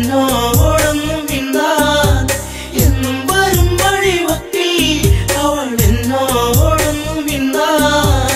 എന്നോടൊന്നും മിണ്ടാൻ എന്നും വരും വഴിവക്കിൽ അവൾ എന്നോടൊന്നും മിണ്ടാൻ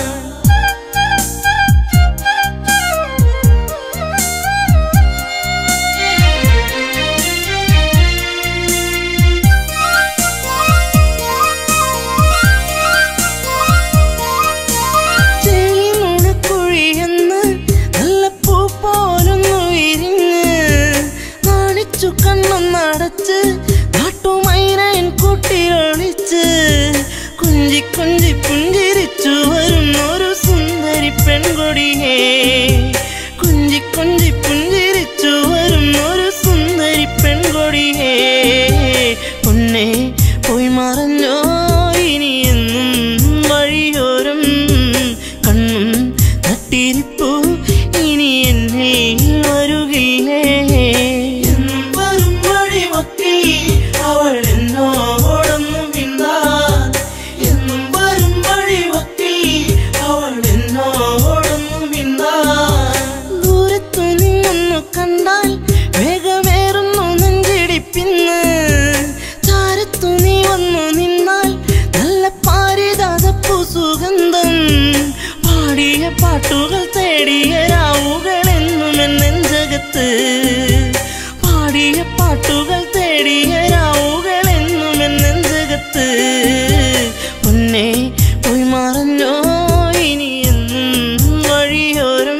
ചെളിമുണക്കുഴിയെന്ന് നല്ല പൂ പോലൊന്നു വിരിഞ്ഞ് നാണിച്ചു കണ്ണൊന്നടച്ച് നാട്ടുമൈനൻ കൂട്ടിലൊളിച്ച് കുഞ്ചി കുഞ്ചി പുഞ്ചിരിച്ചു വരുന്നൊരു സുന്ദരി പെൺകൊടിയേ കുഞ്ചി കുഞ്ചി പുഞ്ചിരിച്ചു വരുന്നൊരു സുന്ദരി പെൺകൊടിയേ പൊന്നെ പോയി മറഞ്ഞോ ഇനി എന്നും വഴിയോരം കണ്ണും നട്ടിരിപ്പു ഇനി എന്നിൽ വരുകില്ലേ എന്നും വരും വഴിമത്തിൽ അവൾ എന്നോടൊന്നും മിണ്ടാൻ എന്നും വരും വഴിമത്തിൽ അവൾ എന്നോടൊന്നും മിണ്ടാൻ ദൂരത്തു നിന്നൊന്നു കണ്ടാൽ വേഗമേറുന്നു നെഞ്ചിടിപ്പിന്ന് ചാരത്തു നീ വന്നു നിന്നാൽ നല്ല പാരിതാതപ്പു സുഗന്ധം പാടിയ പാട്ടുകൾ തേടിയ രാവുകൾ എന്നും എന്നെഞ്ചകത്ത് പാടിയ പാട്ടുകൾ തേടിയ രാവുകൾ എന്നും എന്നെഞ്ചകത്ത് പൊന്നെ പോയി മറഞ്ഞോ ഇനി എന്നും വഴിയോരം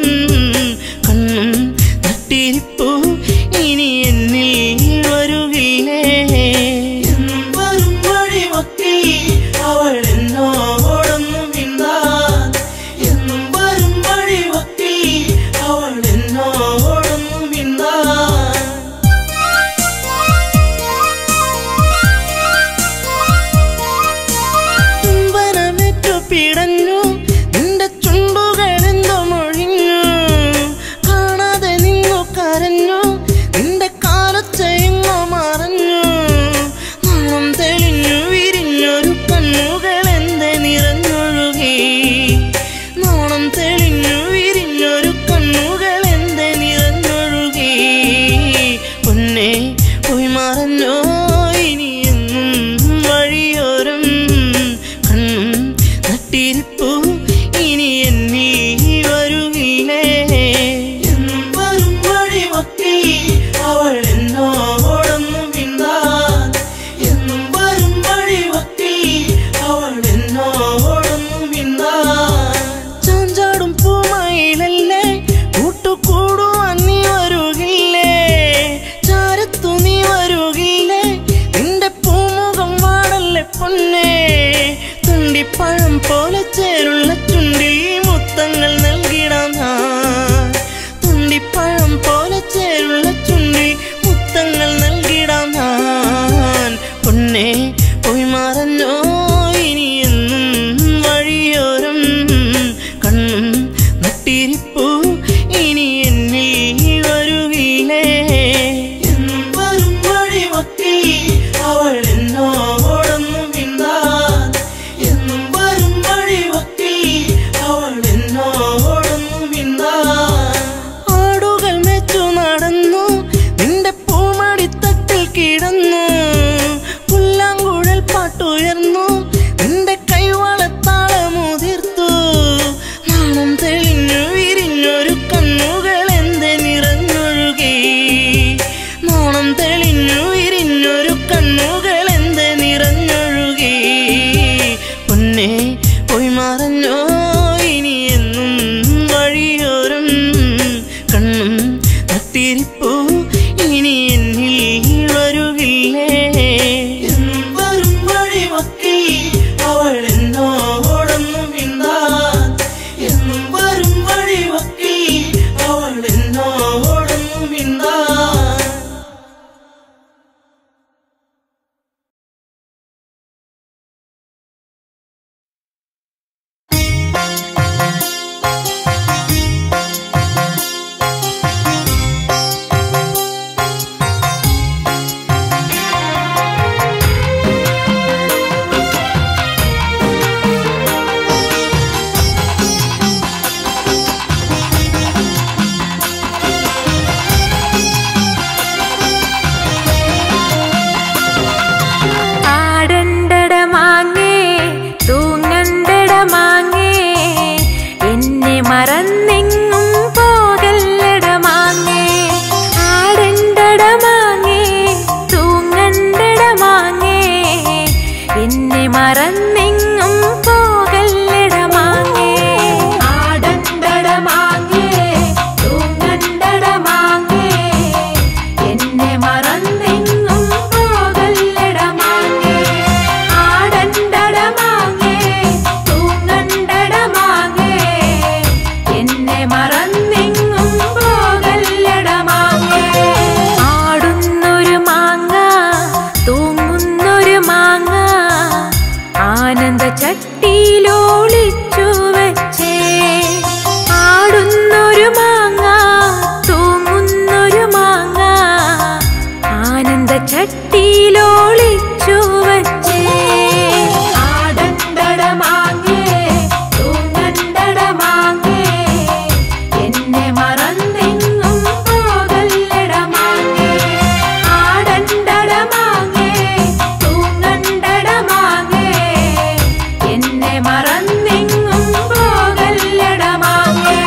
മറന്നെങ്ങും പോകല്ലട മാങ്ങേ ആടണ്ടട മാങ്ങേ തൂങ്ങണ്ടട മാങ്ങേ എന്നെ മറന്നെങ്ങും പോകല്ലട മാങ്ങേ ആടണ്ടട മാങ്ങേ തൂങ്ങണ്ടട മാങ്ങേ എന്നെ മറന്നെങ്ങും പോകല്ലട മാങ്ങേ ആടണ്ടട മാങ്ങേ തൂങ്ങണ്ടട മാങ്ങേ എന്നെ മറന്നെങ്ങും പോകല്ലട മാങ്ങേ ആടുന്നൊരു മാങ്ങ തൂങ്ങുന്നൊരു മാങ്ങ ആനന്ദ ചട്ടിയിലോളിച്ചു വെച്ചേ ആടുന്നൊരു മാങ്ങ തൂങ്ങുന്നൊരു മാങ്ങ ആനന്ദ ചട്ടിയിലോളിച്ചു വച്ചേ ആടണ്ടട മാങ്ങേ തൂങ്ങണ്ടട മാങ്ങേ എന്നെ മറന്നെങ്ങും പോകല്ലട മാങ്ങേ ആടണ്ടട മാങ്ങേ തൂങ്ങണ്ടട മാങ്ങേ എന്നെ മറന്നെങ്ങും പോകല്ലട മാങ്ങേ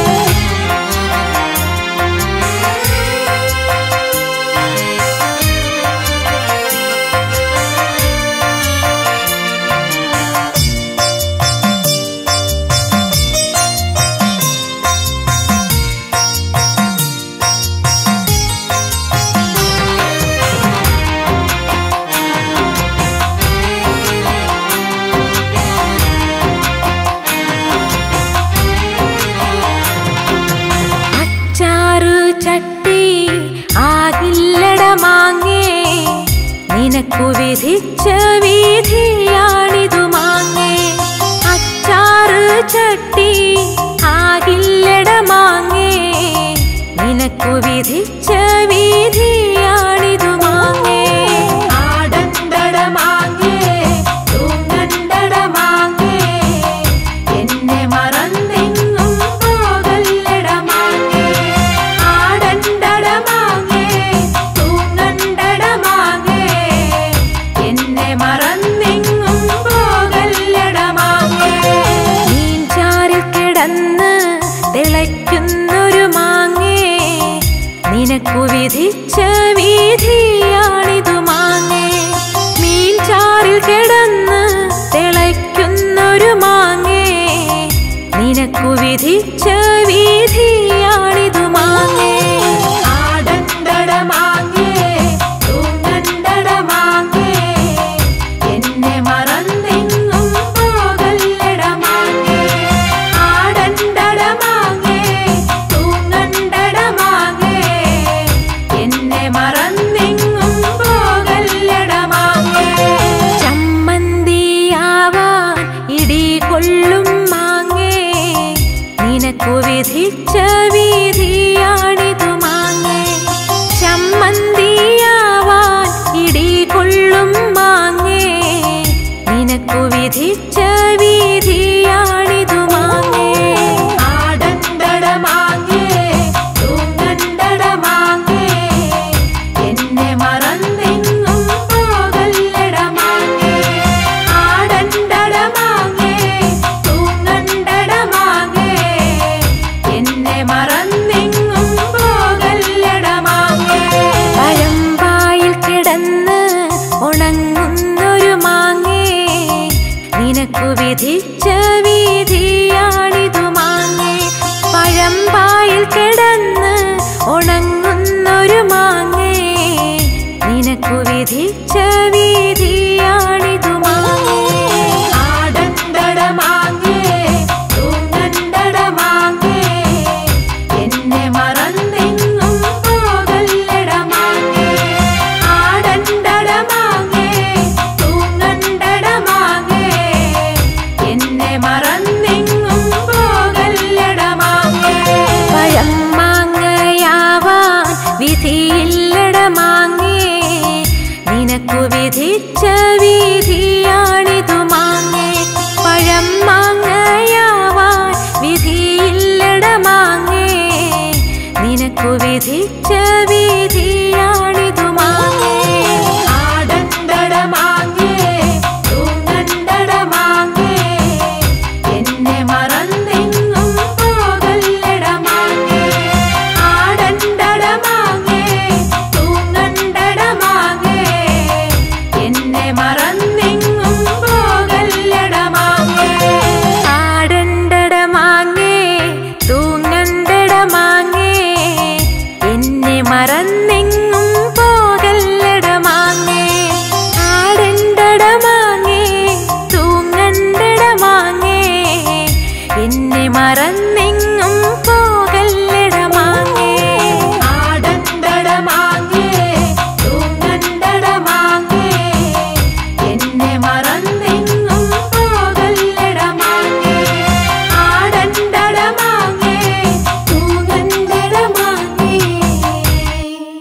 അച്ചാറ് ചട്ടി ആകില്ലട മാങ്ങേ നിനക്കു വിധിച്ച വീതിയാണിതു മാങ്ങേ അച്ചാറ് ചട്ടി ആകില്ലട മാങ്ങേ നിനക്കു വിധിച്ച വീതിയാണിതു മാങ്ങേ ആടണ്ടട മാങ്ങേ തൂങ്ങണ്ടട മാങ്ങേ എന്നെ മറന്നെങ്ങും പോകല്ലട മാങ്ങേ ആടണ്ടട മാങ്ങേ തൂങ്ങണ്ടട മാങ്ങേ എന്നെ മറന്നെങ്ങും പോകല്ലട മാങ്ങേ മീൻചാറിൽ കിടന്ന് തിളയ്ക്കുന്നൊരു മാങ്ങേ നിനക്കു വിധിച്ച വീതിയാണിതു മാങ്ങേ മീൻചാറിൽ കിടന്ന് തിളയ്ക്കുന്നൊരു മാങ്ങേ നിനക്കു വിധിച്ച വീതിയാണിതു മാങ്ങേ ആടണ്ടട മാങ്ങേ തൂങ്ങണ്ടട മാങ്ങേ എന്നെ മറന്നെങ്ങും പോകല്ലട മാങ്ങേ ആടണ്ടട മാങ്ങേ തൂങ്ങണ്ടട മാങ്ങേ എന്നെ മറന്നെങ്ങും പോകല്ലട മാങ്ങേ ചമ്മന്തിയാവാൻ ഇടി കൊള്ളും മാങ്ങേ നിനക്കു വിധിച്ച വീതിയാണിതു മാങ്ങേ ചമ്മന്തിയാവാൻ ഇടി കൊള്ളും മാങ്ങേ നിനക്കു വിധിച്ച വീതിയാണിതു മാങ്ങേ ആടണ്ടട മാങ്ങേ തൂങ്ങണ്ടട മാങ്ങേ എന്നെ മറന്നെങ്ങും പോകല്ലട മാങ്ങേ ആടണ്ടട മാങ്ങേ തൂങ്ങണ്ടട മാങ്ങേ എന്നെ മറന്നെങ്ങും പോകല്ലട മാങ്ങേ പഴമ്പായിൽ കിടന്ന് ഉണങ്ങുന്നൊരു മാങ്ങേ നിനക്കു വിധിച്ച വീതിയാണിതു മാങ്ങേ പഴമ്പായിൽ കിടന്ന് ഉണങ്ങുന്നൊരു മാങ്ങേ നിനക്കു വിധിച്ച വീതിയാണിതു മാങ്ങേ ആടണ്ടട മാങ്ങേ തൂങ്ങണ്ടട മാങ്ങേ മറന്നെങ്ങും പോകല്ലട മാങ്ങേ ആടണ്ടട മാങ്ങേ തൂങ്ങണ്ടട മാങ്ങേ എന്നെ മറന്നെങ്ങും പോകല്ലട മാങ്ങേ ആടണ്ടട മാങ്ങേ തൂങ്ങണ്ടട മാങ്ങേ എന്നെ മറന്നെങ്ങും പോകല്ലട മാങ്ങേ ആടണ്ടട മാങ്ങേ തൂങ്ങണ്ടട മാങ്ങേ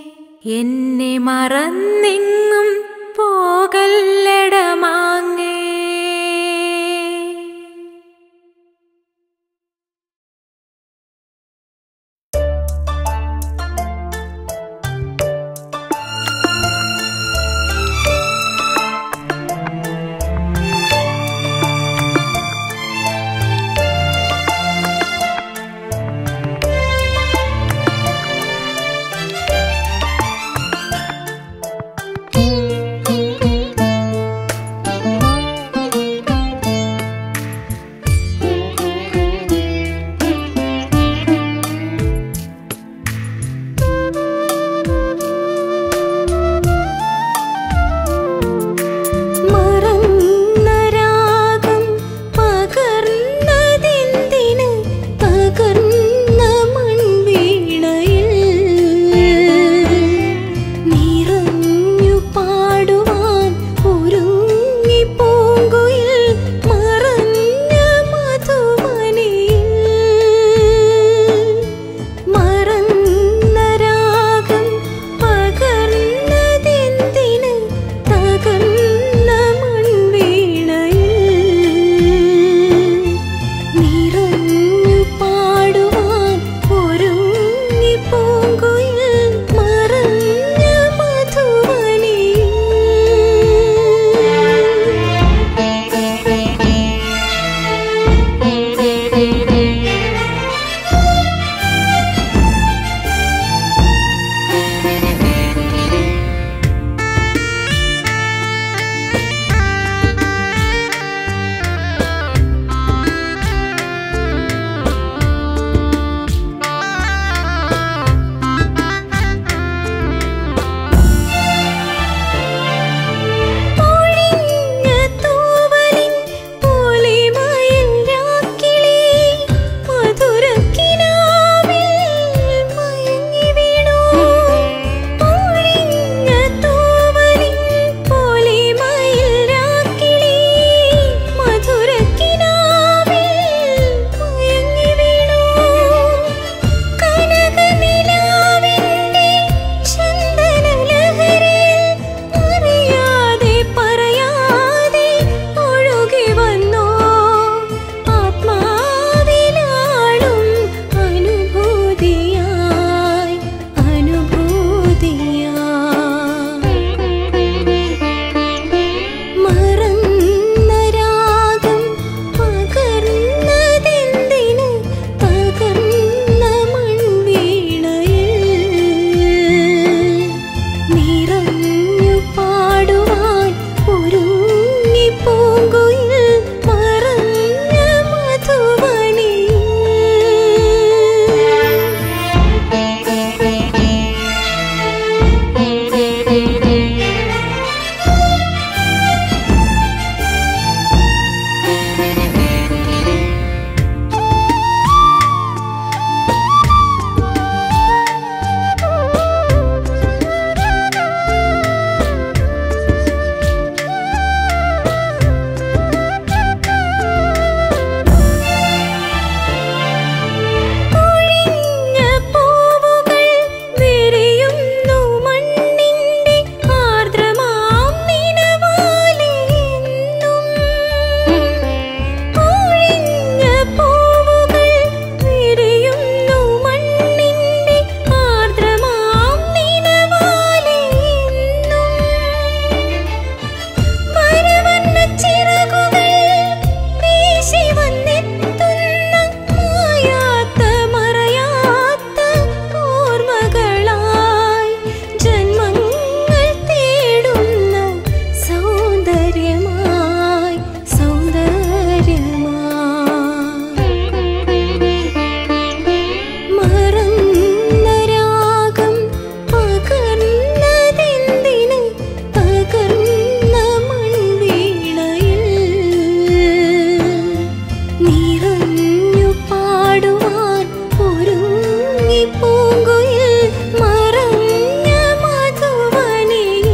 മയങ്ങി പൂങ്കുയിൽ മറഞ്ഞ മധുവനിയിൽ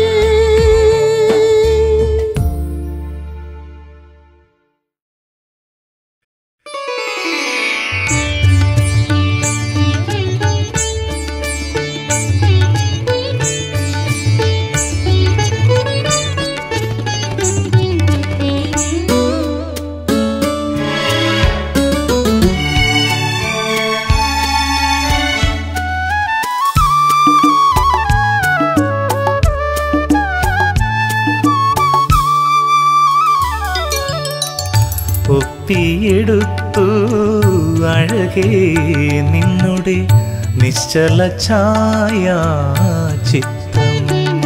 ഒപ്പിയെടുത്തു അഴകേ നിന്നുടെ നിശ്ചല ഛായ ചിത്രം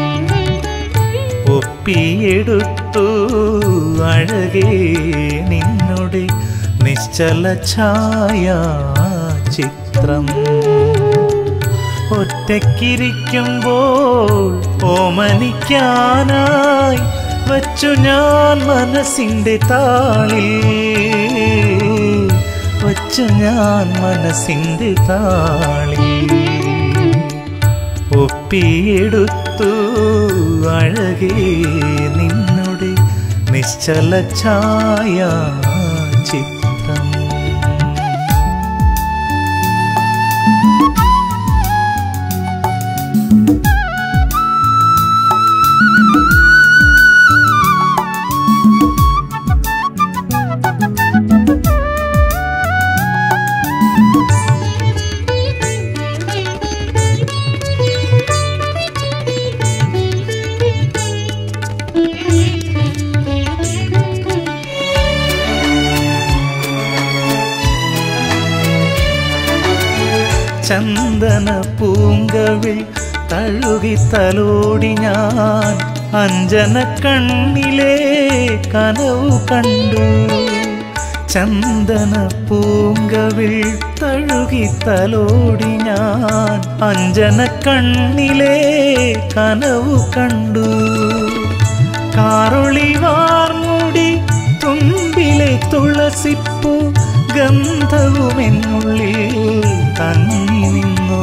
ഒപ്പിയെടുത്തു അഴകേ നിന്നുടെ നിശ്ചല ഛായ ചിത്രം ഒറ്റയ്ക്കിരിക്കുമ്പോൾ ഓമനിക്കാനായി വച്ചു ഞാൻ മനസ്സിൻ്റെ താളിൽ വച്ചു ഞാൻ മനസ്സിൻ്റെ താളിൽ ഒപ്പിയെടുത്തു അഴകേ നിന്നുടെ നിശ്ചല ഛായ ചിത്രം ചന്ദന പൂങ്കവിൽ തഴുകി തലോടി ഞാൻ അഞ്ജന കണ്ണിലെ കനവു കണ്ടു ചന്ദന പൂങ്കവിൽ തഴുകി തലോടി ഞാൻ അഞ്ജന കണ്ണിലെ കനവു കണ്ടു കാറൊളിവാർമുടി തുമ്പിലെ തുളസിപ്പൂ ഗന്ധവുമെന്നുള്ളിൽ തങ്ങി നിന്നു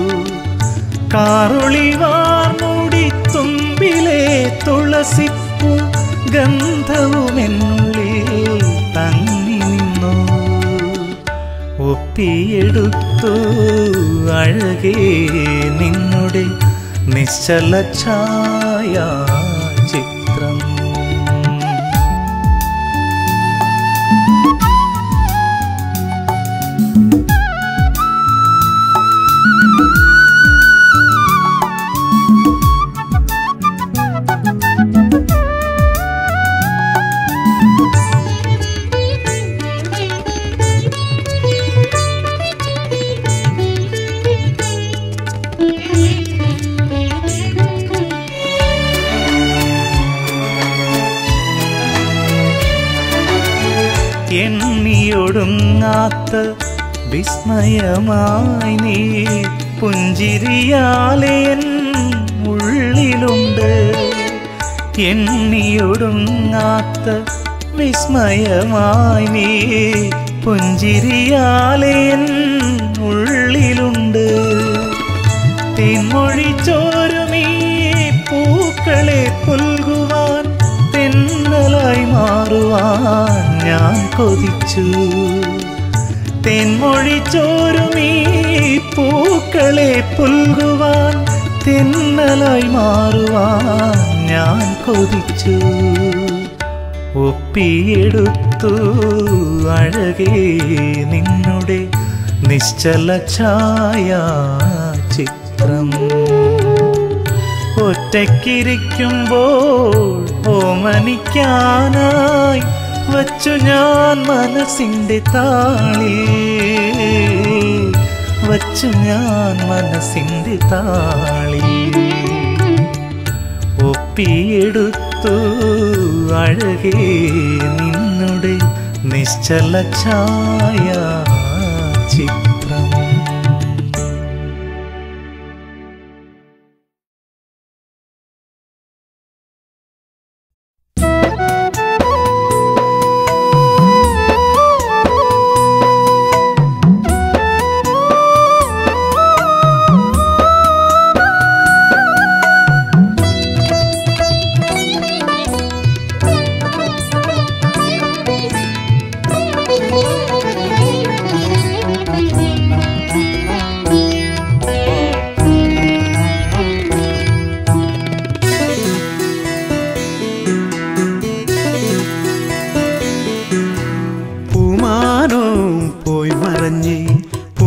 കാറൊളിവാർമുടി തുമ്പിലെ തുളസിപ്പൂ ഗന്ധവുമെന്നുള്ളിൽ തങ്ങി നിന്നു ഒപ്പിയെടുത്തു അഴകേ നിന്നുടെ നിശ്ചല ഛായ ചിത്രം എണ്ണിയൊടുങ്ങാത്ത വിസ്മയമായി നീ പുഞ്ചിരിയാലെ എൻ ഉള്ളിലുണ്ട് എണ്ണിയൊടുങ്ങാത്ത വിസ്മയമായി നീ പുഞ്ചിരിയാലെ എൻ ഉള്ളിലുണ്ട് തെന്മൊഴി ചോരുമീ പൂക്കളെ പുൽകുവാൻ തെന്നലായി മാറുവാൻ ഞാൻ കൊതിച്ചു തെന്മൊഴി ചോരുമീ പൂക്കളെ പുൽകുവാൻ തെന്നലായി മാറുവാൻ ഞാൻ കൊതിച്ചു ഒപ്പിയെടുത്തു അഴകേ നിന്നുടെ നിശ്ചല ഛായ ചിത്രം ഒറ്റയ്ക്കിരിക്കുമ്പോൾ ഓമനിക്കാനായി വച്ചു ഞാൻ മനസ്സിൻ്റെ താളി വച്ചു ഞാൻ മനസ്സിൻ്റെ താളി ഒപ്പിയെടുത്തു അഴകേ നിന്നുടെ നിശ്ചല ഛായ ചിത്രം ും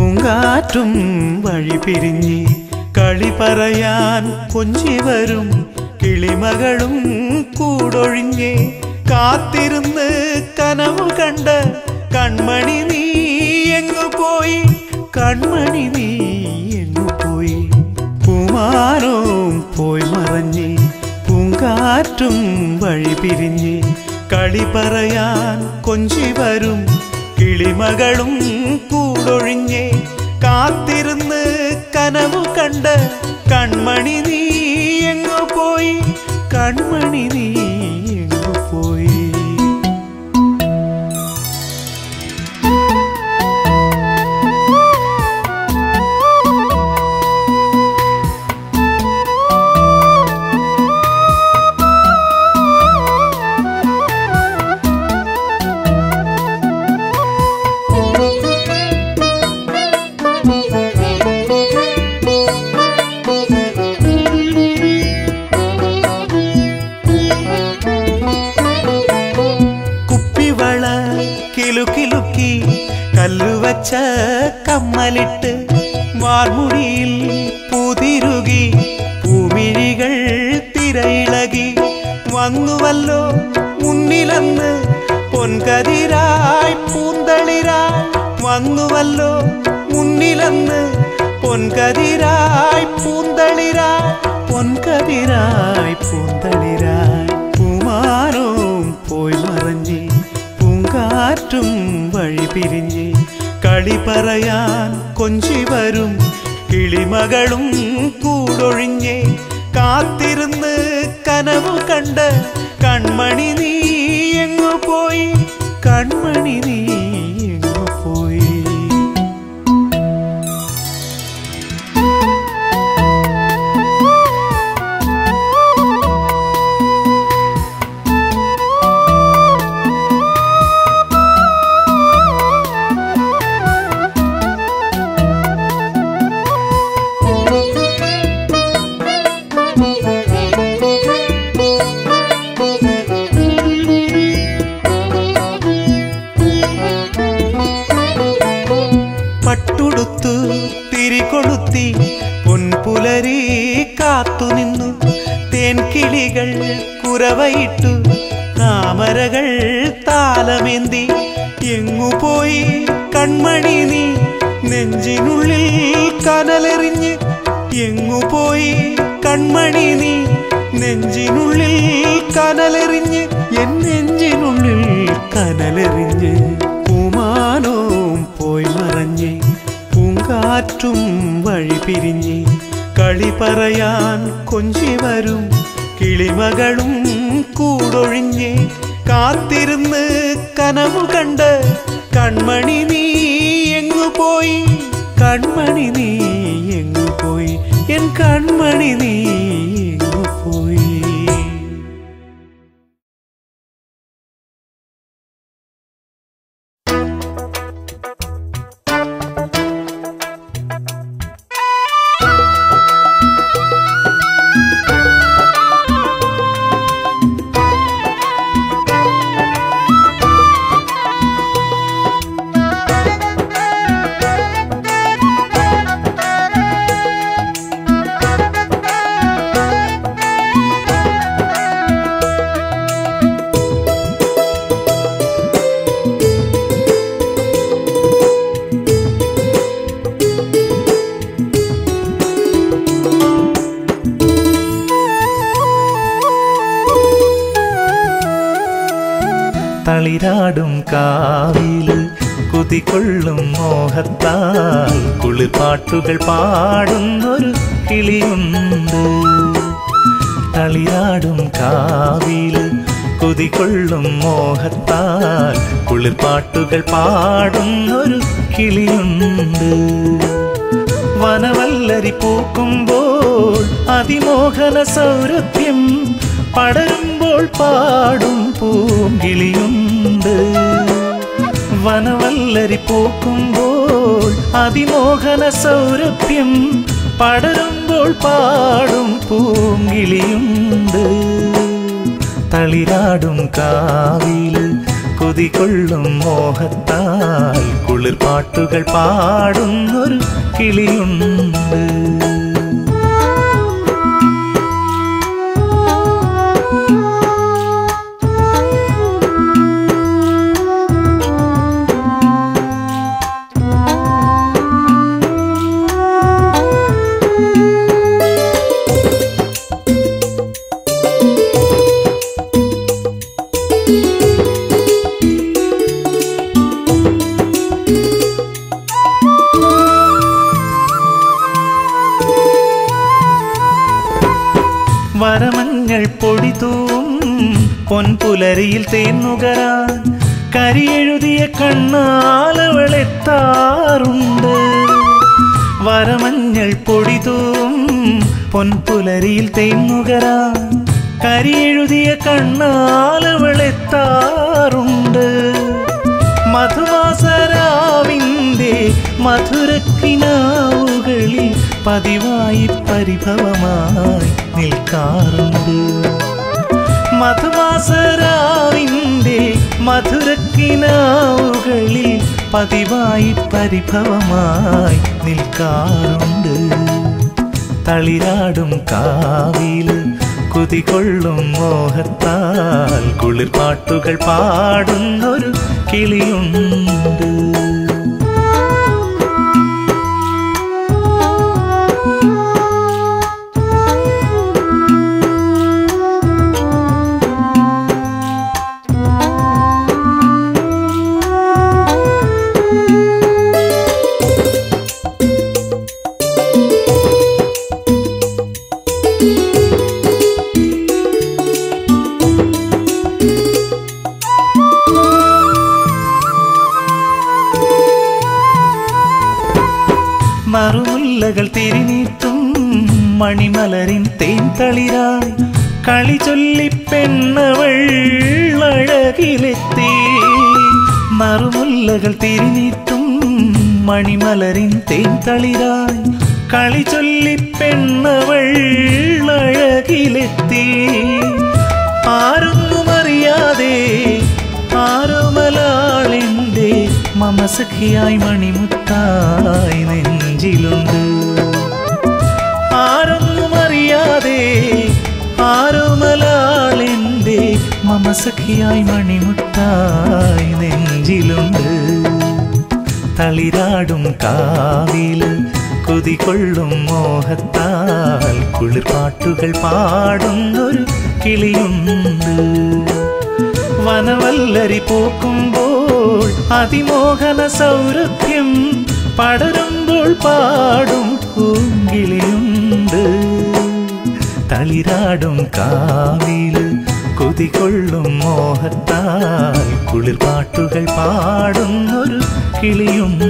പൂങ്കാറ്റും വഴി പിരിഞ്ഞ് കളി പറയാൻ കൊഞ്ചി വരും കിളിമകളും കൂടൊഴിഞ്ഞ് കാത്തിരുന്ന് കനവ് കണ്ട് കൺമണി നീ എങ്ങു പോയി കൺമണി നീ എങ്ങു പോയി പൂമാനവും പോയി മറഞ്ഞ് പൂങ്കാറ്റും വഴി പിരിഞ്ഞ് കളി പറയാൻ കൊഞ്ചി വരും കിളിമകളും കൂടൊഴിഞ്ഞ് കാത്തിരുന്ന് കനവു കണ്ട് കൺമണി നീ എങ്ങു പോയി കൺമണി നീ എങ്ങു പോയി കുപ്പിവള കിലുക്കിലുക്കി കല്ലുവച്ച കമ്മലിട്ട് വാർമുടിയിൽ പൂതിരുകി പൂമിഴികൾ തിരയിളകി വന്നുവല്ലോ മുന്നിലന്ന് പൊൻകതിരായി പൂന്തളിരായി വന്നുവല്ലോ മുന്നിലന്ന് പൊൻകതിരായി പൂന്തളിരായി പൊൻകതിരായി പൂന്തളിരായി പൂമാനവും പോയി മറഞ്ഞ് പൂങ്കാറ്റും വഴി പിരിഞ്ഞ് കളി പറയാൻ കൊഞ്ചി വരും കിളിമകളും കൂടൊഴിഞ്ഞ് കാത്തിരുന്ന് കനവു കണ്ട് കൺമണി നീ എങ്ങു പോയി കൺമണി നീ എങ്ങു പോയി പട്ടുടുത്തു തിരികൊളുത്തി പൊൻപുലരി കാത്തുനിന്നു തേൻകിളികൾ കുരവയിട്ടു താമരകൾ താലമേന്തി എങ്ങു പോയി കൺമണി നീ നെഞ്ചിനുള്ളിൽ കനലെറിഞ്ഞ് എങ്ങു പോയി കൺമണി നീ നെഞ്ചിനുള്ളിൽ കനലെറിഞ്ഞ് എൻ നെഞ്ചിനുള്ളിൽ കനലെറിഞ്ഞ് പൂമാനവും പോയി മറഞ്ഞ് പൂങ്കാറ്റും വഴി പിരിഞ്ഞ് കളി പറയാൻ കൊഞ്ചി വരും കിളിമകളും കൂടൊഴിഞ്ഞ് കാത്തിരുന്ന് കനവു കണ്ട് കൺമണി നീ എങ്ങു പോയി കൺമണി നീ എങ്ങു പോയി എൻ കൺമണി നീ എങ്ങു പോയി തളിരാടും കാവില് കുതികൊള്ളും മോഹത്താൽ കുളിർപ്പാട്ടുകൾ പാടുന്നൊരു കിളിയുണ്ട് തളിരാടും കാവില് കുതികൊള്ളും മോഹത്താൽ കുളിർപ്പാട്ടുകൾ പാടുന്നൊരു കിളിയുണ്ട് വനവല്ലരി പൂക്കുമ്പോൾ അതിമോഹന സൗരഭ്യം പടരുമ്പോൾ പാടും പൂങ്കിളിയുണ്ട് വനവല്ലരി പൂക്കുമ്പോൾ അതിമോഹന സൗരഭ്യം പടരുമ്പോൾ പാടും പൂങ്കിളിയുണ്ട് തളിരാടും കാവില് കൊതികൊള്ളും മോഹത്താൽ കുളിർപ്പാട്ടുകൾ പാടുന്നു കിളിയുണ്ട് വരമഞ്ഞൾ പൊടിതൂം പൊൻപുലരിയിൽ തേന്നുകരാൻ കരിയെഴുതിയ കണ്ണാലവളെത്താറുണ്ട് വരമഞ്ഞൾ പൊടിതൂം പൊൻപുലരിയിൽ തേന്നുകരാൻ കരിയെഴുതിയ കണ്ണാലവളെത്താറുണ്ട് മധുവാസരാവിൻ്റെ മധുരക്കിനാവുകളിൽ പതിവായി പരിഭവമായി നിൽക്കാറുണ്ട് മധുവാസരാവിൻ്റെ മധുരക്കിനാവുകളിൽ പതിവായി പരിഭവമായി നിൽക്കാറുണ്ട് തളിരാടും കാവില് കുതികൊള്ളും മോഹത്താൽ കുളിർപ്പാട്ടുകൾ പാടുന്നൊരു കിളിയുണ്ട് മറുമുല്ലകൾ തിരിനീട്ടും മണിമലരിൻ തേൻ തളിരായി കളി ചൊല്ലി പെണ്ണവൾ അഴകിലെത്തി മറുമുല്ലകൾ തിരിനീട്ടും മണിമലരിൻ തേൻ തളിരായി കളി ചൊല്ലി പെണ്ണവൾ അഴകിലെത്തി ആരൊന്നും അറിയാതെ ആരോമലാളിൻ്റെ മമസഖിയായി മണിമുത്തായി നെഞ്ചിലുണ്ട് ആരൊന്നും അറിയാതെ ആരോമലാളിൻ്റെ മമസഖിയായി മണിമുത്തായി നെഞ്ചിലുണ്ട് തളിരാടും കാവില് കുതികൊള്ളും മോഹത്താൽ കുളിർപ്പാട്ടുകൾ പാടുന്നൊരു കിളിയുണ്ട് വനവല്ലരി പൂക്കുമ്പോൾ അതിമോഹന സൗരഭ്യം പടരുമ്പോൾ പാടും പൂങ്കിളിയുണ്ട് തളിരാടും കാവില് കൊതികൊള്ളും മോഹത്താൽ കുളിർപ്പാട്ടുകൾ പാടുന്നൊരു കിളിയുണ്ട്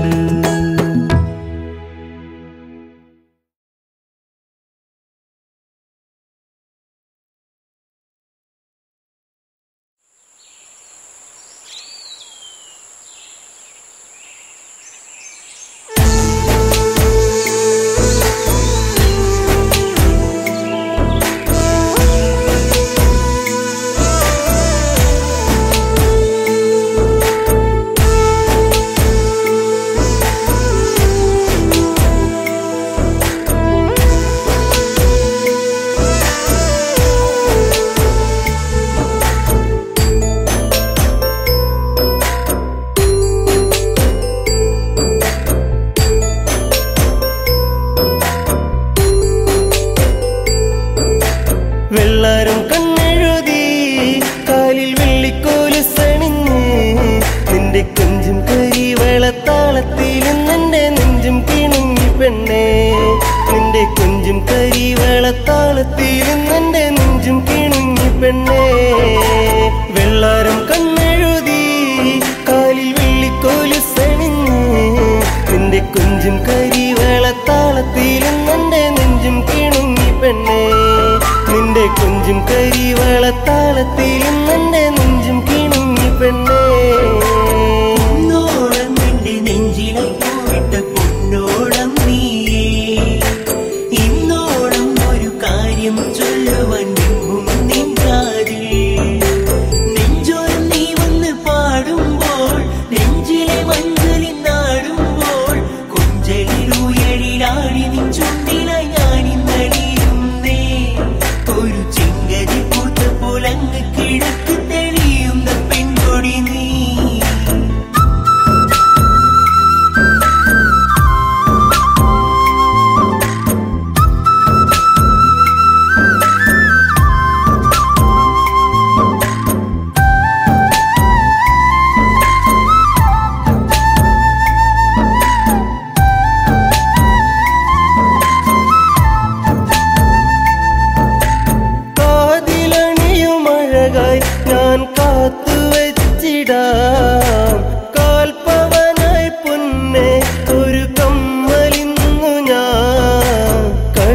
വെള്ളാരം കണ്ണെഴുതി കാലിൽ വെള്ളിക്കോല് സണിഞ്ഞ് നിന്റെ കൊഞ്ചും കരി വെളത്താളത്തിലും നിന്റെ നെഞ്ചും കിണുങ്ങി പെണ്ണേ നിന്റെ കൊഞ്ചും കരി വെളത്താളത്തിലും നിന്റെ നെഞ്ചും കിണുങ്ങി പെണ്ണേ വെള്ളാരം കണ്ണെഴുതി കാലിൽ വെള്ളിക്കോല് സണിഞ്ഞ് നിന്റെ കൊഞ്ചും കരി വെളത്താളത്തിലും നിന്റെ നെഞ്ചും കിണുങ്ങി പെണ്ണേ നിന്റെ കൊഞ്ചും കരി വെളത്താളത്തിലും നിന്റെ നെഞ്ചും കിണുങ്ങി പെണ്ണേ പൊന്നോളം നിന്റെ നെഞ്ചിലെ പൂവിട്ട പൊന്നോളം നീയേ ഇന്നോളം ഒരു കാര്യം ചൊല്ലുവാൻ നിമ്പും നിൻകാതിൽ നെഞ്ചോരം നീ വന്ന് പാടുമ്പോൾ നെഞ്ചിലെ മഞ്ചലിൽ നാടുമ്പോൾ കൊഞ്ചലിലൂടെ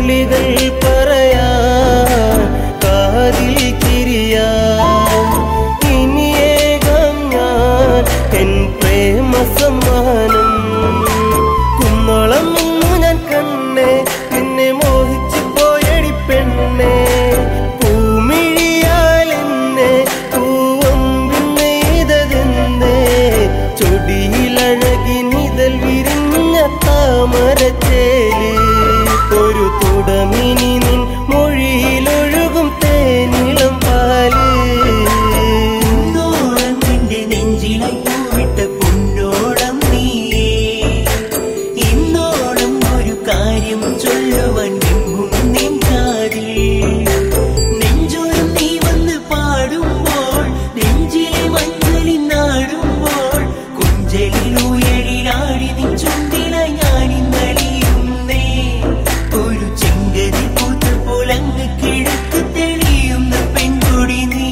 മൊഴികൾ പറയാൻ കാതിൽ കിരിയാ ഇനിയേകം ഞാൻ എൻ പ്രേമ സമ്മാനം കുന്നോളം ഇന്നു ഞാൻ കണ്ണേ നിന്നെ മോഹിച്ചു പോയടി പെണ്ണേ പൂമിഴിയാൽ എന്നെ പൂവമ്പിന്നെയ്തതെന്നേ ചൊടിയിലഴകി നിതൽ വിരിഞ്ഞ താമരച്ചേല് ഒരു തുടമിനി നിൻ മൊഴിയിലൊഴുകും തേനിളം പാല് കുന്നോളം നിന്റെ നെഞ്ചിലായി പൂവിട്ട പൊന്നോളം നീയേ ഇന്നോളം ഒരു കാര്യം ചൊല്ലുവാൻ എങ്ങും നിൻ കാതിൽ നെഞ്ചോരം നീ വന്ന് പാടുമ്പോൾ നെഞ്ചിലെ മഞ്ഞളിൽ നാടുമ്പോൾ കുഞ്ചലിൽ ഉയരിലാടി നിൻ ചുണ്ടില ഞാനിന്നലിയുന്നേ ഒരു ചെങ്കതി പൂത്ത പോലങ്ങ് കിഴക്ക് തെളിയുന്ന പെൺകൊടി നീ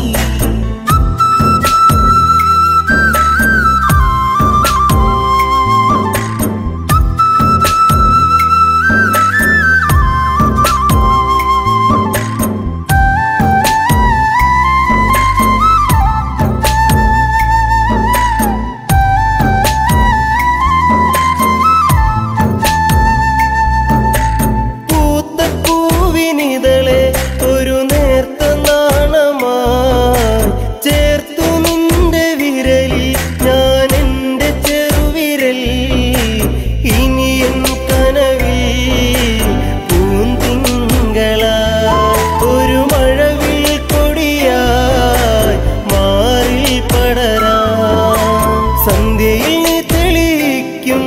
പൂത്ത പൂവിനിതളെ ഒരു നേർത്ത നാണമാ ചേർത്തു നിന്റെ വിരലിൽ ഞാൻ എന്റെ ചെറുവിരൽ ഇനി എൻ കനവിൽ പൂന്തിങ്കളാ ഒരു മഴവിൽ കൊടിയായി മാറിൽ പടരാ സന്ധ്യയിൽ നീ തെളിയിക്കും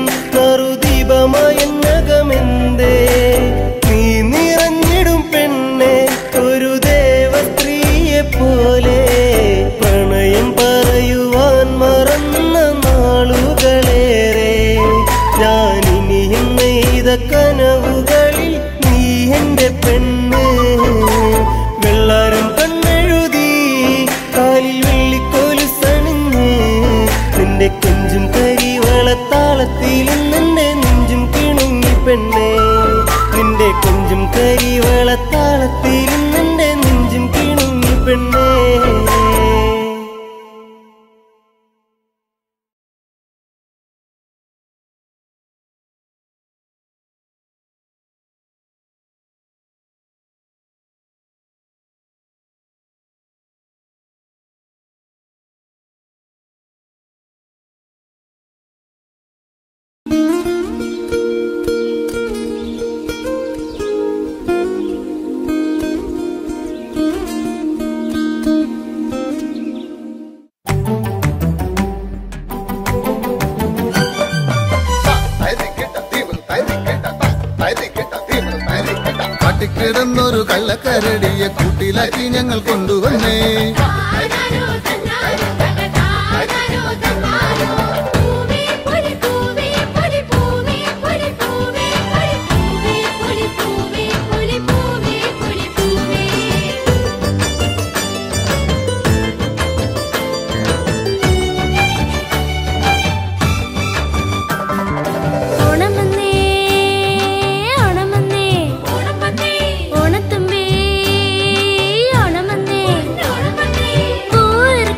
നറുദീപമായന്നകമെന്തേ നീ നിറഞ്ഞിടും പെണ്ണെ ഒരു ദേവസ്ത്രീയെ പോലെ പ്രണയം പറയുവാൻ മറന്ന നാളുകളേറെ ഞാനിനിയും നെയ്ത കനവുകളിൽ നീ എന്റെ പെണ്ണ് വെള്ളാരം കണ്ണെഴുതി കാലിൽ വെള്ളിക്കോല് സണിഞ്ഞ് നിന്റെ കൊഞ്ചും കരിവളത്താളത്തിലും നിന്റെ നെഞ്ചും കിണുങ്ങി പെണ്ണേ നിന്റെ കൊഞ്ചും കരിവളത്താളത്തിലും നിന്റെ നെഞ്ചും കിണുങ്ങി പെണ്ണേ കാട്ടിക്കിടന്നൊരു കള്ളക്കരടിയെ കൂട്ടിലാക്കി ഞങ്ങൾ കൊണ്ടുവന്നേ താനാരോ തന്നാരോ തകതാനാരോ തന്നാരോ പൂവേ പൊലി പൂവേ പൊലി പൂവേ പൊലി പൂവേ പൊലി പൂവേ പൊലി പൂവേ പൊലി പൂവേ പൊലി പൂവേ ഓണമന്നേ ഓണമന്നേ ഓണമന്നേ ഓണത്തുമ്പി ഓണമന്നേ ഓണമന്നേ പൂർ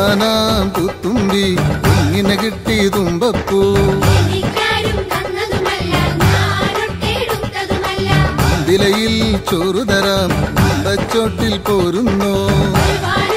ഞാനാം പുത്തുമ്പി ഇങ്ങനെ കിട്ടി തുമ്പപ്പൂ എനിക്കാരും തന്നതുമല്ല ഞാനൊട്ടെടുത്തതുമല്ല വിലയിൽ ചോറു തരാം പച്ചോട്ടിൽ പോരുന്നോ ഒരുപാട്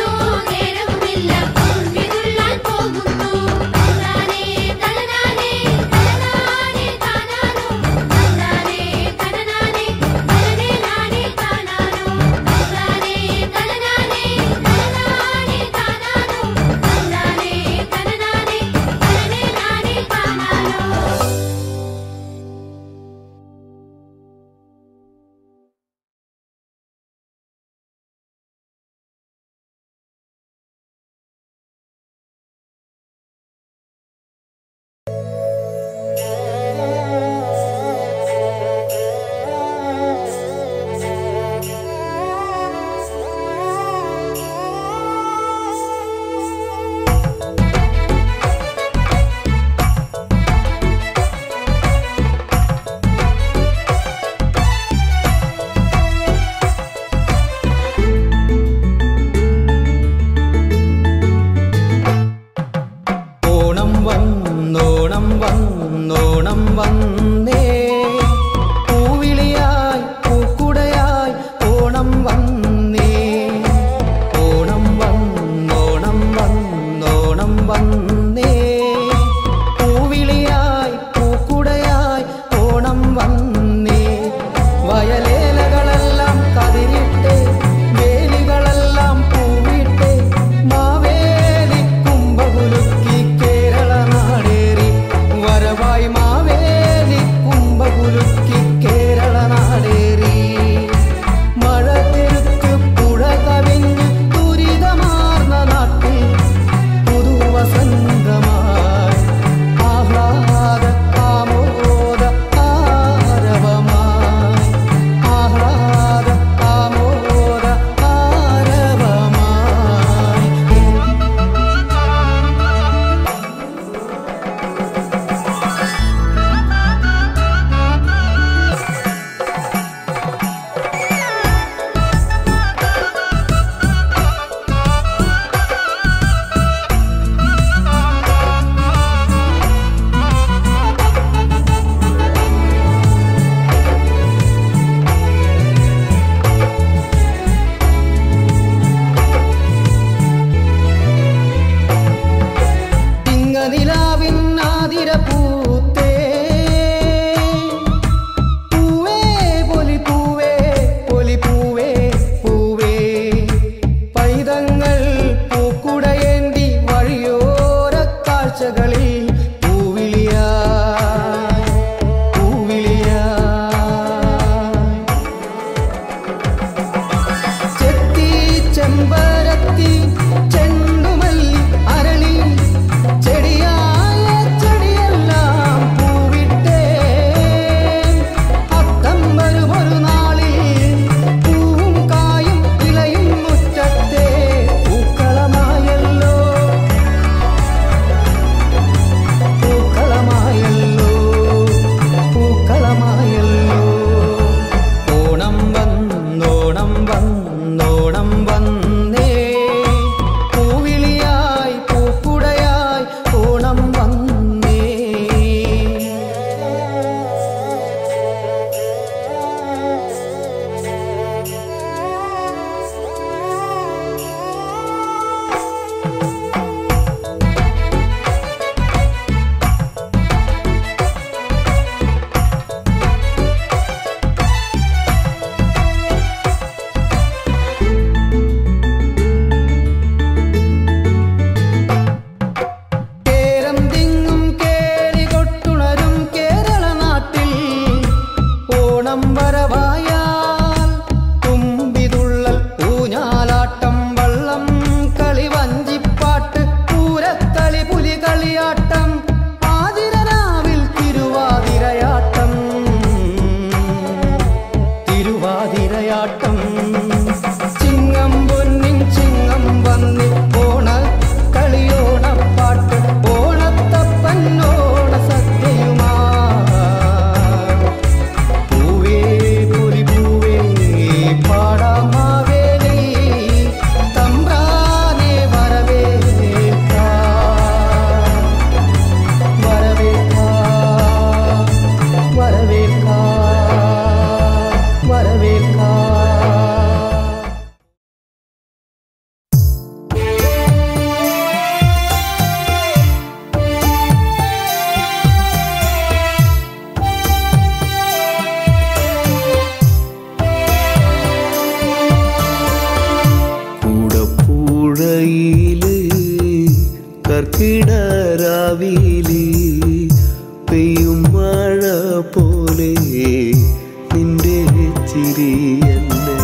കർക്കിടരാവിലി പെയ്യും മഴ പോലെ നിന്റെ ചിരിയല്ലേ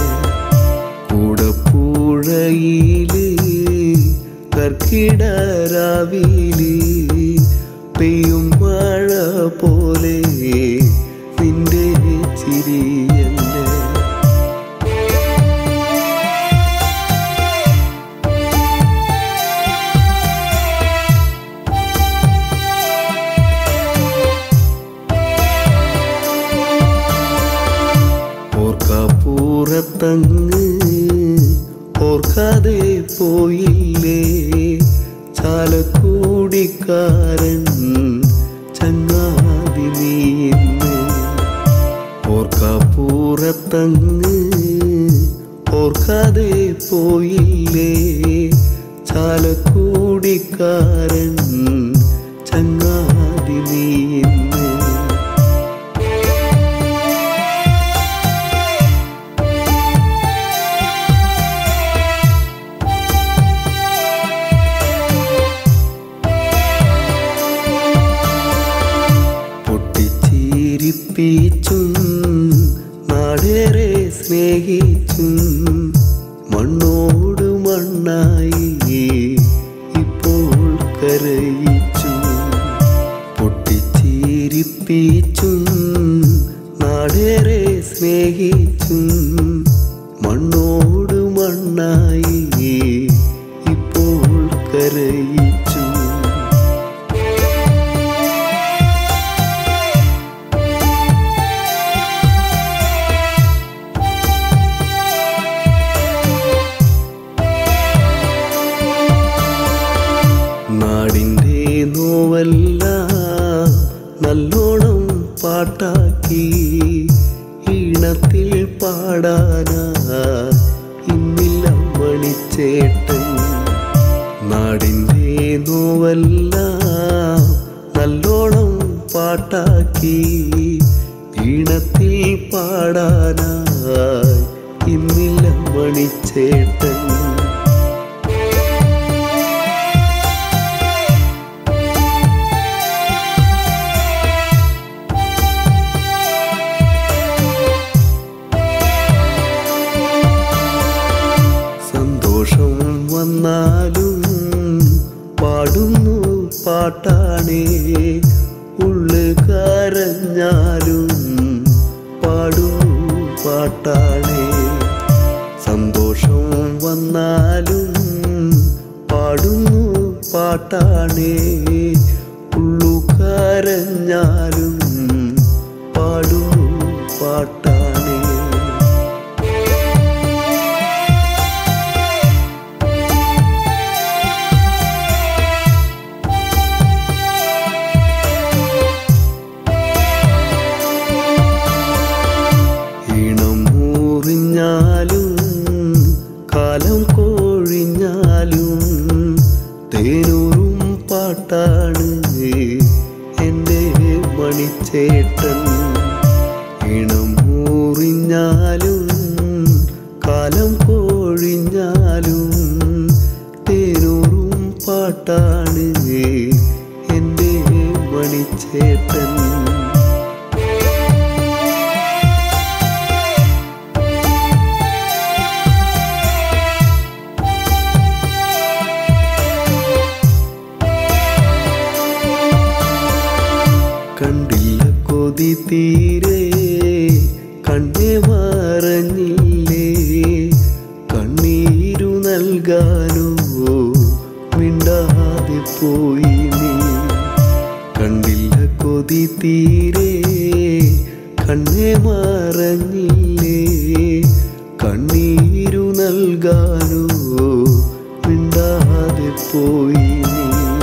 കൂടപ്പുഴയില് കർക്കിടരാവിലി പെയ്യും മഴ പോലെ നിന്റെ ചിരിയല്ലേ ഓർക്കാപ്പൂറത്തങ്ങ് ഓർക്കാതെ പോയില്ലേ ചാലക്കൂടിക്കാരൻ ചങ്ങാതി നീന്ന് ഓർക്കാപ്പൂറത്തങ്ങ് ഓർക്കാതെ പോയില്ലേ ചാലക്കൂടിക്കാരൻ ചങ്ങാതി നീന്ന് പൊട്ടിച്ചിരിപ്പിച്ചും നാടേറെ സ്നേഹിച്ചും മണ്ണോട് മണ്ണായി ഇപ്പോൾ കരയിച്ചു പൊട്ടിച്ചിരിപ്പിച്ചും നാടേറെ സ്നേഹിച്ചും മണ്ണോട് മണ്ണായി ഇപ്പോൾ കരയിച്ചു നാടിൻ്റെ നോവല്ല നല്ലോണം പാട്ടാക്കി ഈണത്തിൽ പാടാനാ ഇന്നില്ല മണിച്ചേട്ടൻ നാടിൻ്റെ നോവല്ല നല്ലോണം പാട്ടാക്കി ഈണത്തിൽ പാടാനായി ഇന്നില്ല മണിച്ചേട്ടൻ സന്തോഷം വന്നാലും പാടുന്നു പാട്ടാണേ ഉള്ളു കരഞ്ഞാലും പാടുന്നു പാട്ടാണേ സന്തോഷം വന്നാലും പാടുന്നു പാട്ടാണേ ഉള്ളു കരഞ്ഞാലും പാടുന്നു പാട്ടാണേ ഈണം മൂറിഞ്ഞാലും കാലം കോഴിഞ്ഞാലും തേനൂറും പാട്ടാണ് എൻ്റെ മണിച്ചേട്ടൻ ഈണം മൂറിഞ്ഞാലും കാലം കോഴിഞ്ഞാലും തേനൂറും പാട്ടാണ് എൻ്റെ മണിച്ചേട്ടൻ കണ്ടില്ല കൊതി തീരെ കണ്ണേ മറഞ്ഞില്ലേ കണ്ണീരു നൽകാനോ മിണ്ടാതെ പോയി നീ കണ്ടില്ല കൊതി തീരെ കണ്ണേ മറഞ്ഞില്ലേ കണ്ണീരു നൽകാനോ മിണ്ടാതെ പോയി നീ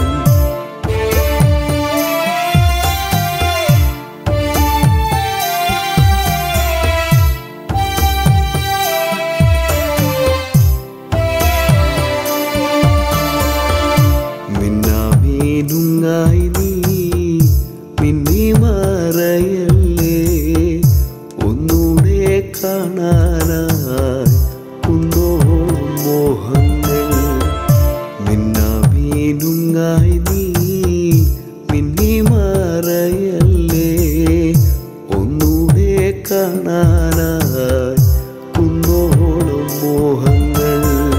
മിന്നാമീനുങ്ങായി നീ മിന്നി മറയല്ലേ ഒന്നൂടെ കാണാനായി കുന്നോളം മോഹങ്ങൾ മിന്നാമീനുങ്ങായി വിങ്ങായി നീ മിന്നി മറയല്ലേ ഒന്നൂടെ കാണാനായി കുന്നോളം മോഹങ്ങൾ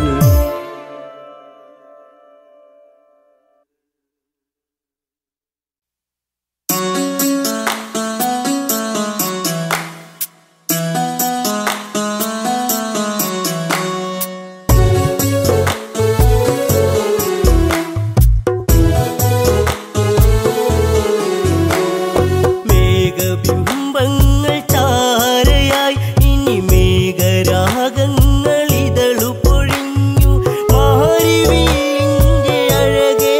മേഘബിംബങ്ങൾ ചാരയായി ഇനി മേഘരാഗങ്ങൾ ഇതളു പൊഴിഞ്ഞു മാരിവില്ലിന്റെ അഴകേ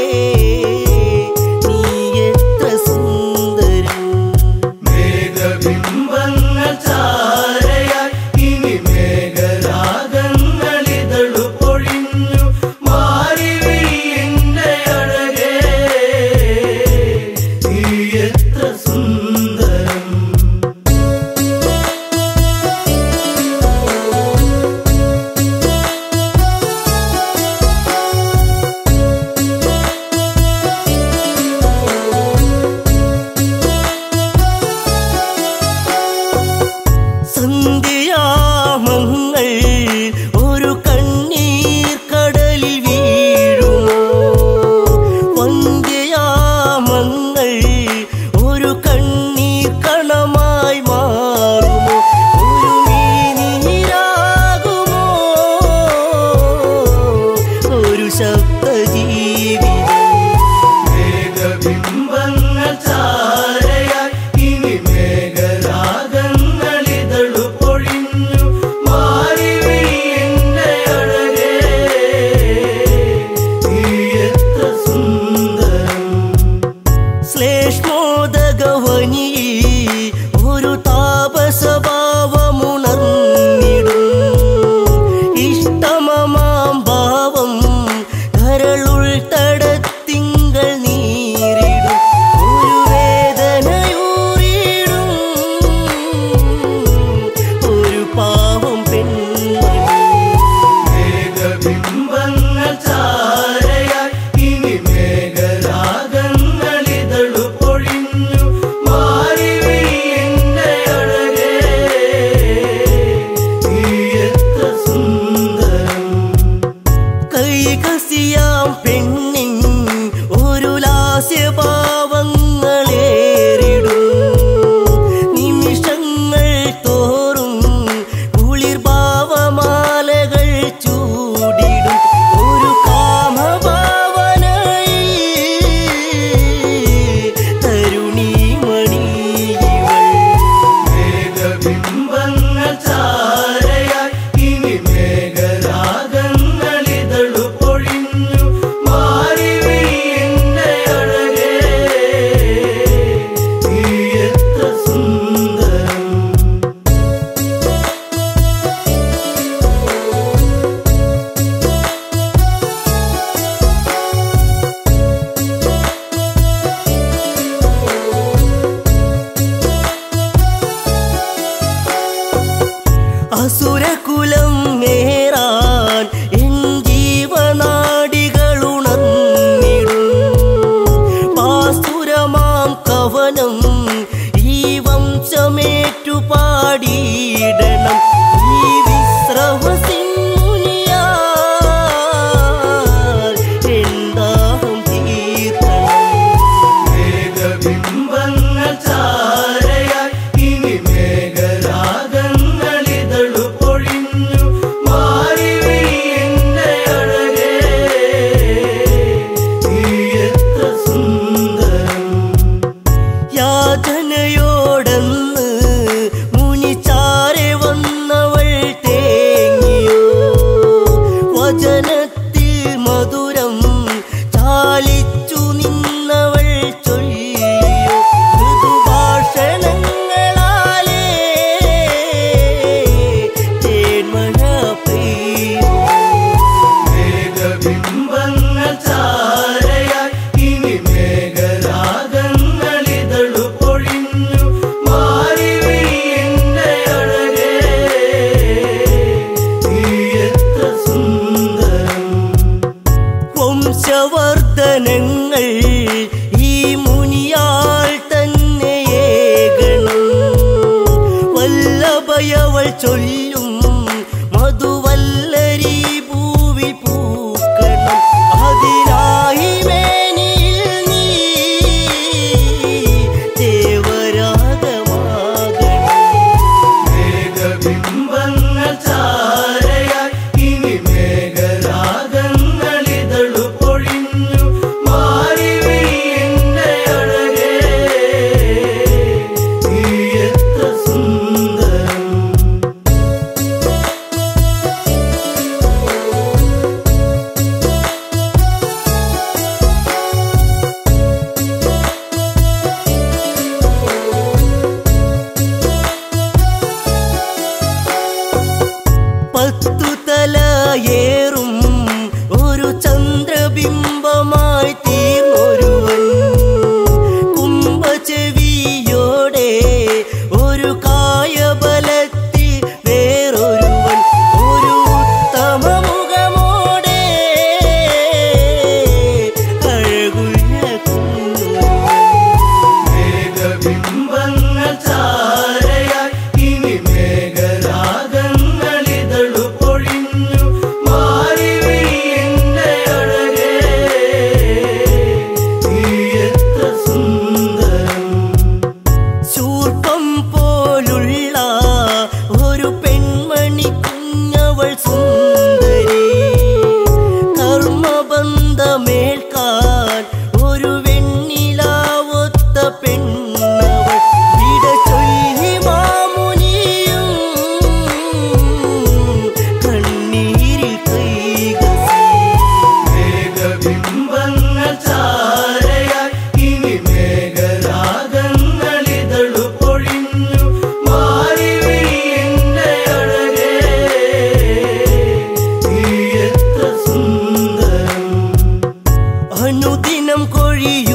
നീ എത്ര സുന്ദരം മേഘബിംബങ്ങൾ ചാരയായി ഇനി മേഘരാഗങ്ങൾ ഇതളു പൊഴിഞ്ഞു മാരിവില്ലിന്റെ അഴകേ നീ എത്ര സുന്ദരം സന്ധ്യാമങ്ങൾ ഒരു കണ്ണീർ കടലിൽ വീഴുമോ വന്ധ്യാമങ്ങൾ ഒരു കണ്ണീർ കണമായി മാറുമോ ഒരു നീരാകുമോ ഒരു ശബ്ദജീവിതം മേഘബിംബങ്ങൾ ചാരയായി ഇനി മേഘരാഗങ്ങൾ ഇതളു പൊഴിഞ്ഞു മാറിവില്ലിന്റെ അഴകേ നീ എത്ര സുന്ദരം ശ്ലേഷ്മോദകവനി ഒരു താപസഭാവമുണർന്നിടും ഇഷ്ടമമാം ഭാവം കരളുൾ തടത്തിങ്കൾ നീരിടും ഒരു വേദനയൂറിടും ഒരു പാവം പെൺമണി മേഘബിംബങ്ങൾ ചാരയായി ഇനി മേഘരാഗങ്ങൾ ഇതളു പൊഴിഞ്ഞു മാറിവില്ലിന്റെ അഴകേ നീ എത്ര സുന്ദരം കൈ കസിയാം മർദ്ദനങ്ങൾ ഈ മുനിയാൾ തന്നെ ഏകണം വല്ലഭയവൾ ചൊല്ലും മധുവല്ലരി പൂവിൽ പൂക്കണം അതിനായി മേനിൽ നീ ദേവരാഗമാകണം മേഘബിംബങ്ങൾ ചാരയായി ഇനി മേഘരാഗങ്ങളിതളു പൊഴിഞ്ഞു മാറി വീഴിന്റെ അഴകേ നീ എത്ര സുന്ദരം പത്തു തലയേറും ഒരു ചന്ദ്രബിംബമായി തീർന്നൊരുവൻ കുംഭചെവിയോടെ ഒരു കായബലത്തിൽ വേറൊരുവൻ ഒരു തമമുഖമോടെ അഴകുള്ള കുഞ്ഞുവൻ മേഘബിംബങ്ങൾ ചാരയായി ഇനി മേഘരാഗങ്ങളിതളു പൊഴിഞ്ഞു മാറി വീഴിന്റെ അഴകേ നീ എത്ര സുന്ദരം ശൂർപ്പം പോലുള്ള ഒരു പെൺമണി കുഞ്ഞവൾ സുന്ദരി കർമ്മബന്ധമേൽക്കാൻ ഒരു വെണ്ണിലാവൊത്ത പെണ്ണവൾ വിട ചൊല്ലി മാമുനിയും കണ്ണീരിൽ കൈകസി മേഘബിംബങ്ങൾ ചാരയായി ഇനി മേഘരാഗങ്ങളിതളു പൊഴിഞ്ഞു മാറി വീഴിന്റെ അഴകേ നീ എത്ര സുന്ദരം അനുദിനം കൊഴിയും